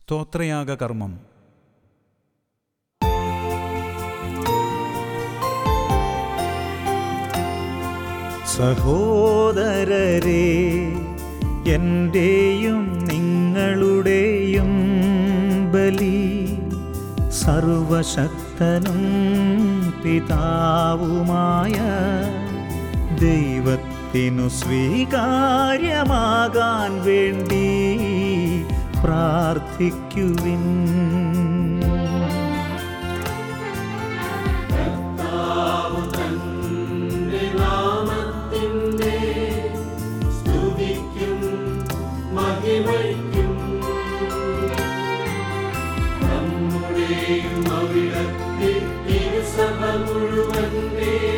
സ്തോത്രയാഗ കർമ്മം സഹോദരരെ എൻ്റെയും നിങ്ങളുടെയും ബലി സർവശക്തനും പിതാവുമായ ദൈവത്തിനു സ്വീകാര്യമാകാൻ വേണ്ടി പ്രാർത്ഥിക്കുവിൻ സ്തുതിക്കും മഹിമയ്ക്കും നമ്മുടെയും അവിടത്തെ തിരുസഭ മുഴുവന്റെ